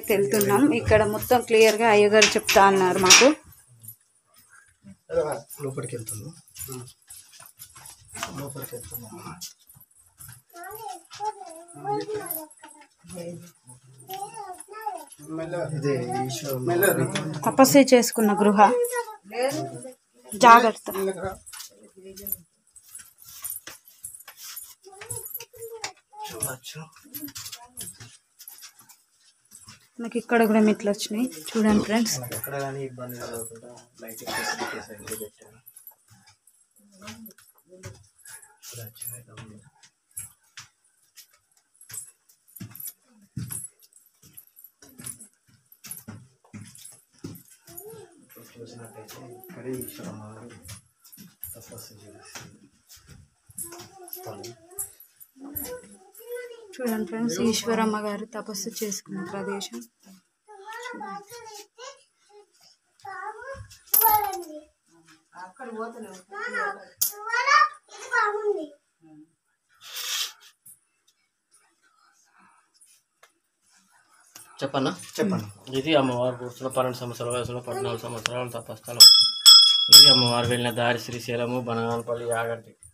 అయితే వెళ్తున్నాం ఇక్కడ మొత్తం క్లియర్గా అయ్యగారు చెప్తా అన్నారు మాకు లోపలికి వెళ్తున్నాం లోపలికి వెళ్తున్నాం ఇదే ఈశ్వరం తపస్సు చేసుకున్న గృహ జాగ్రత్త చూడచ్చు నాకు ఇక్కడ కూడా మెట్లు వచ్చినాయి చూడండి ఫ్రెండ్స్ మనకి ఎక్కడ కానీ ఇబ్బంది కలగకుండా లైటింగ్ ఫెసిలిటీస్ అయితే పెట్టాను చూడచ్చు ఎలా ఉంది. ఇప్పుడు చూసినట్టయితే ఇక్కడే ఈశ్వరమ్మ గారు తపస్సు చేస్తుంది స్థలం చూడండి ఫ్రెండ్స్ ఈశ్వరమ్మ గారు తపస్సు చేసుకున్న ప్రదేశం చెప్పన్నా చెప్పండి ఇది అమ్మవారు కూర్చున్న పన్నెండు సంవత్సరాల వయసులో పద్నాలుగు సంవత్సరాల తపస్థలం ఇది అమ్మవారు వెళ్ళిన దారి శ్రీశైలము బనగానపల్లి యాగంటి